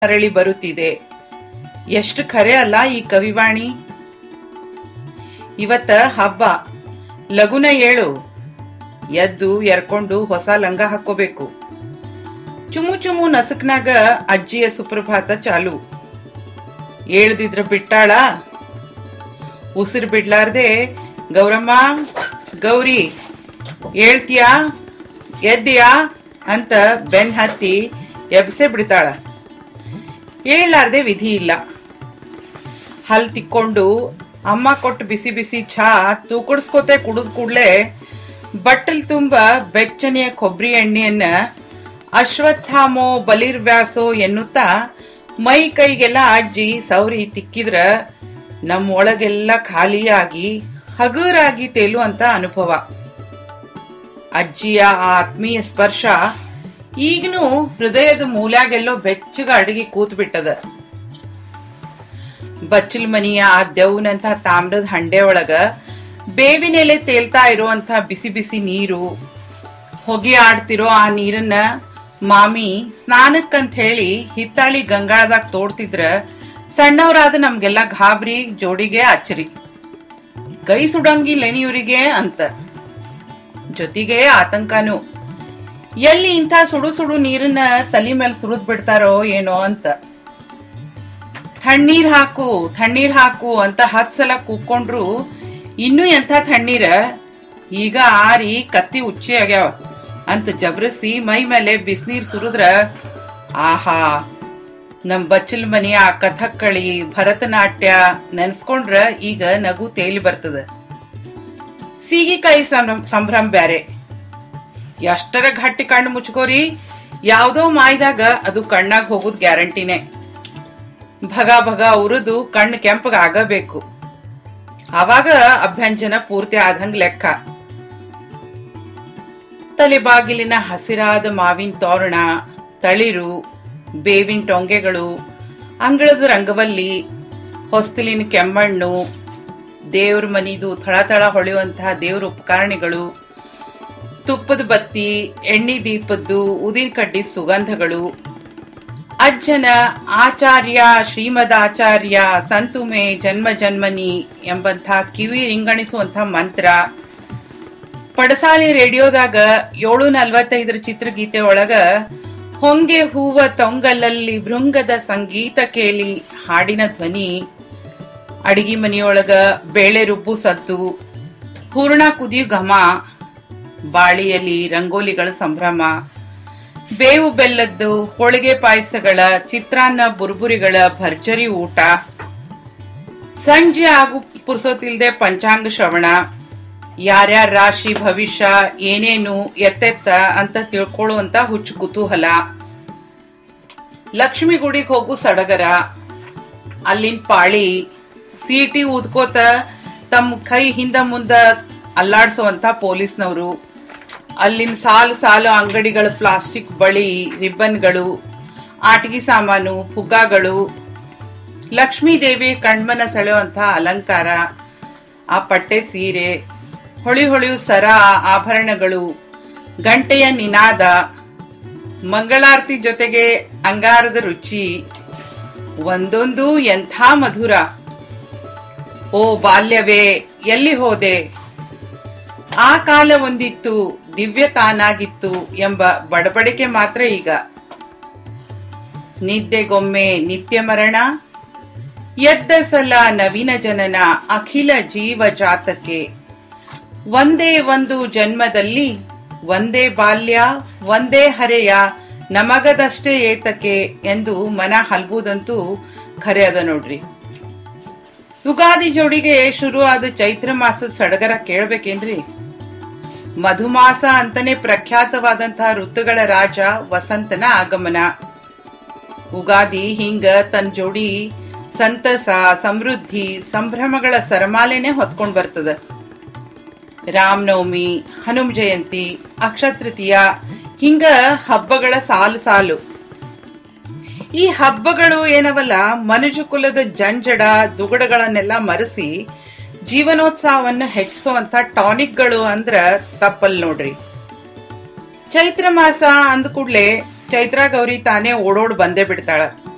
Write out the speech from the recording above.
ಮರಳಿ ಬರುತ್ತಿದೆ ಎಷ್ಟು ಖರೆ ಅಲ್ಲ ಈ ಕವಿವಾಣಿ ಇವತ್ತ ಹಬ್ಬ ಲಗುನ ಏಳು ಎದ್ದು ಎರ್ಕೊಂಡು ಹೊಸ ಲಂಗ ಹಾಕೋಬೇಕು ಚುಮು ಚುಮು ನಸಕ್ನಾಗ ಅಜ್ಜಿಯ ಸುಪ್ರಭಾತ ಚಾಲು ಏಳ್ದಿದ್ರ ಬಿಟ್ಟಾಳ ಉಸಿರು ಬಿಡ್ಲಾರ್ದೆ ಗೌರಮ್ಮ ಗೌರಿ ಏಳ್ತೀಯಾ ಎದ್ದೀಯಾ ಅಂತ ಬೆನ್ ಹತ್ತಿ ಎಬ್ಸೆ ಬಿಡ್ತಾಳ ಏಳಲಾರ್ದೆ ವಿಧಿ ಇಲ್ಲ ಹಲ್ ತಿಕ್ಕೊಂಡು ಅಮ್ಮ ಕೊಟ್ಟು ಬಿಸಿ ಬಿಸಿ ಚಹಾ ತೂಕಡಿಸ್ಕೋತೆ ಕುಡಿದ್ ಕೂಡ್ಲೆ ಬಟ್ಟಲ್ ತುಂಬ ಬೆಚ್ಚನೆಯ ಕೊಬ್ಬರಿ ಎಣ್ಣೆಯನ್ನ ಅಶ್ವತ್ಥಾಮೋ ಬಲಿರ್ವ್ಯಾಸೋ ಎನ್ನುತ್ತಾ ಮೈ ಕೈಗೆಲ್ಲ ಅಜ್ಜಿ ಸೌರಿ ತಿಕ್ಕಿದ್ರ ನಮ್ಮ ಒಳಗೆಲ್ಲ ಖಾಲಿಯಾಗಿ ಹಗುರಾಗಿ ತೇಲುವಂತ ಅನುಭವ ಅಜ್ಜಿಯ ಆ ಆತ್ಮೀಯ ಸ್ಪರ್ಶ ಈಗನೂ ಹೃದಯದ ಮೂಲ್ಯಾಗೆಲ್ಲೋ ಬೆಚ್ಚಗ ಅಡಗಿ ಕೂತ್ ಬಿಟ್ಟದ ಬಚ್ಚಲ್ ಮನಿಯ ಆ ದೆವ್ನಂತ ತಾಮ್ರದ ಹಂಡೆ ಒಳಗ ಬೇವಿನೆಲೆ ತೇಲ್ತಾ ಇರುವಂತ ಬಿಸಿ ಬಿಸಿ ನೀರು ಹೊಗೆ ಆಡ್ತಿರೋ ಆ ನೀರನ್ನ ಮಾಮಿ ಸ್ನಾನಕ್ಕಂತ ಹೇಳಿ ಹಿತ್ತಾಳಿ ಗಂಗಾಳದಾಗ ತೋಡ್ತಿದ್ರ ಸಣ್ಣವರಾದ ನಮ್ಗೆಲ್ಲ ಗಾಬರಿ ಜೋಡಿಗೆ ಅಚ್ಚರಿ ಕೈ ಸುಡಂಗಿಲ್ಲ ಇವ್ರಿಗೆ ಅಂತ ಜೊತೆಗೆ ಆತಂಕನೂ ಎಲ್ಲಿ ಇಂಥ ಸುಡು ಸುಡು ನೀರನ್ನ ತಲೆ ಮೇಲೆ ಸುರಿದ್ ಬಿಡ್ತಾರೋ ಏನೋ ಅಂತ ತಣ್ಣೀರ್ ಹಾಕು ತಣ್ಣೀರ್ ಹಾಕು ಅಂತ ಹತ್ ಸಲ ಕೂಕೊಂಡ್ರು ಇನ್ನೂ ಎಂಥ ತಣ್ಣೀರ ಈಗ ಆರಿ ಕತ್ತಿ ಉಚ್ಚಿ ಆಗ್ಯಾವ ಅಂತ ಜಬರಿಸಿ ಮೈ ಮೇಲೆ ಬಿಸಿನೀರ್ ಸುರಿದ್ರ ಆಹಾ ನಮ್ ಬಚ್ಚಲ್ ಮನೆಯ ಕಥಕ್ಕಳಿ ಭರತನಾಟ್ಯ ನೆನ್ಸ್ಕೊಂಡ್ರ ಈಗ ನಗು ತೇಲಿ ಬರ್ತದ ಸೀಗಿಕಾಯಿ ಸಂಭ್ರಮ ಸಂಭ್ರಮ ಬ್ಯಾರೆ ಎಷ್ಟರ ಗಟ್ಟಿ ಕಣ್ಣು ಮುಚ್ಕೋರಿ ಯಾವ್ದೋ ಮಾಯ್ದಾಗ ಅದು ಕಣ್ಣಾಗ ಹೋಗುದ್ ಗ್ಯಾರಂಟಿನೇ ಭಗ ಭಗ ಉರಿದು ಕಣ್ಣು ಕೆಂಪಗ ಆಗಬೇಕು ಅವಾಗ ಅಭ್ಯಂಜನ ಪೂರ್ತಿ ಆದಂಗ್ ಲೆಕ್ಕ ತಲೆ ಬಾಗಿಲಿನ ಹಸಿರಾದ ಮಾವಿನ ತೋರಣ ತಳಿರು ಬೇವಿನ ಟೊಂಗೆಗಳು ಅಂಗಳದ ರಂಗವಲ್ಲಿ ಹೊಸ್ತಿಲಿನ ಕೆಮ್ಮಣ್ಣು ದೇವ್ರ ಮನಿದು ಥಳಥಳ ಹೊಳೆಯುವಂತಹ ದೇವ್ರ ಉಪಕರಣಗಳು ತುಪ್ಪದ ಬತ್ತಿ ಎಣ್ಣೆ ದೀಪದ್ದು ಉದಿನ ಕಡ್ಡಿ ಸುಗಂಧಗಳು ಅಜ್ಜನ ಆಚಾರ್ಯ ಶ್ರೀಮದ್ ಆಚಾರ್ಯ ಸಂತುಮೆ ಜನ್ಮ ಜನ್ಮನಿ ಎಂಬಂಥ ಕಿವಿ ರಿಂಗಣಿಸುವಂಥ ಮಂತ್ರ ಪಡಸಾಲಿ ರೇಡಿಯೋದಾಗ ಏಳು ನಲ್ವತ್ತೈದರ ಚಿತ್ರಗೀತೆ ಒಳಗ ಹೊಂಗೆ ಹೂವ ತೊಂಗಲಲ್ಲಿ ಭೃಂಗದ ಸಂಗೀತ ಕೇಳಿ ಹಾಡಿನ ಧ್ವನಿ ಅಡಿಗೆ ಮನೆಯೊಳಗ ಬೇಳೆ ರುಬ್ಬು ಸದ್ದು ಹೂರ್ಣ ಕುದಿಯು ಘಮ ಬಾಳಿಯಲ್ಲಿ ರಂಗೋಲಿಗಳ ಸಂಭ್ರಮ ಬೇವು ಬೆಲ್ಲದ್ದು ಹೋಳಿಗೆ ಪಾಯಸಗಳ ಚಿತ್ರಾನ್ನ ಬುರ್ಬುರಿಗಳ ಭರ್ಜರಿ ಊಟ ಸಂಜೆ ಆಗು ಪುರ್ಸೋತಿಲ್ದೆ ಪಂಚಾಂಗ ಶ್ರವಣ ಯಾರ್ಯಾರ ರಾಶಿ ಭವಿಷ್ಯ ಏನೇನು ಎತ್ತೆತ್ತ ಅಂತ ತಿಳ್ಕೊಳ್ಳುವಂತ ಹುಚ್ಚು ಕುತೂಹಲ ಲಕ್ಷ್ಮಿ ಗುಡಿಗೆ ಹೋಗು ಸಡಗರ ಅಲ್ಲಿನ ಪಾಳಿ ಸೀಟಿ ಊದ್ಕೋತ ತಮ್ಮ ಕೈ ಹಿಂದ ಮುಂದ ಅಲ್ಲಾಡ್ಸುವಂತ ಪೊಲೀಸ್ನವರು ಅಲ್ಲಿನ ಸಾಲು ಸಾಲು ಅಂಗಡಿಗಳ ಪ್ಲಾಸ್ಟಿಕ್ ಬಳಿ ರಿಬ್ಬನ್ಗಳು ಆಟಿಕೆ ಸಾಮಾನು ಪುಗ್ಗಾಗಳು ಲಕ್ಷ್ಮೀ ದೇವಿ ಕಣ್ಮನ ಸೆಳೆಯುವಂತ ಅಲಂಕಾರ ಆ ಪಟ್ಟೆ ಸೀರೆ ಹೊಳಿ ಹೊಳೆಯು ಸರ ಆಭರಣಗಳು ಗಂಟೆಯ ನಿನಾದ ಮಂಗಳಾರತಿ ಜೊತೆಗೆ ಅಂಗಾರದ ರುಚಿ ಒಂದೊಂದು ಎಂಥ ಮಧುರ ಓ ಬಾಲ್ಯವೇ ಎಲ್ಲಿ ಹೋದೆ ಆ ಕಾಲ ಒಂದಿತ್ತು ದಿವ್ಯ ತಾನಾಗಿತ್ತು ಎಂಬ ಬಡಬಡಿಕೆ ಮಾತ್ರ ಈಗ ನಿದ್ದೆಗೊಮ್ಮೆ ನಿತ್ಯ ಮರಣ ಎದ್ದ ಸಲ ನವೀನ ಜನನ ಅಖಿಲ ಜೀವ ಜಾತಕ್ಕೆ ಒಂದೇ ಒಂದು ಜನ್ಮದಲ್ಲಿ ಒಂದೇ ಬಾಲ್ಯ ಒಂದೇ ಹರೆಯ ನಮಗದಷ್ಟೇ ಏತಕ್ಕೆ ಎಂದು ಮನ ಹಲ್ಬುದಂತೂ ಖರೆ ಅದ ನೋಡ್ರಿ ಯುಗಾದಿ ಜೋಡಿಗೆ ಶುರುವಾದ ಚೈತ್ರ ಮಾಸದ ಸಡಗರ ಕೇಳ್ಬೇಕೇನ್ರಿ ಮಧುಮಾಸ ಅಂತಾನೆ ಪ್ರಖ್ಯಾತವಾದಂತಹ ಋತುಗಳ ರಾಜ ವಸಂತನ ಆಗಮನ ಉಗಾದಿ ಹಿಂಗ ತನ್ನ ಜೋಡಿ ಸಂತಸ ಸಮೃದ್ಧಿ ಸಂಭ್ರಮಗಳ ಸರಮಾಲೆನೆ ಹೊತ್ಕೊಂಡ್ ಬರ್ತದ ರಾಮನವಮಿ ಹನುಮ ಜಯಂತಿ ಅಕ್ಷತೃತೀಯ ಹಿಂಗ ಹಬ್ಬಗಳ ಸಾಲು ಸಾಲು ಈ ಹಬ್ಬಗಳು ಏನವಲ್ಲ ಮನುಜ ಕುಲದ ಜಂಜಡ ದುಗಡಗಳನ್ನೆಲ್ಲ ಮರೆಸಿ ಜೀವನೋತ್ಸಾಹವನ್ನು ಹೆಚ್ಚಿಸುವಂತ ಟಾನಿಕ್ಗಳು ಅಂದ್ರ ತಪ್ಪಲ್ ನೋಡ್ರಿ ಚೈತ್ರ ಮಾಸ ಅಂದ ಕೂಡ್ಲೆ ಚೈತ್ರ ಗೌರಿ ತಾನೇ ಓಡೋಡ್ ಬಂದೇ ಬಿಡ್ತಾಳ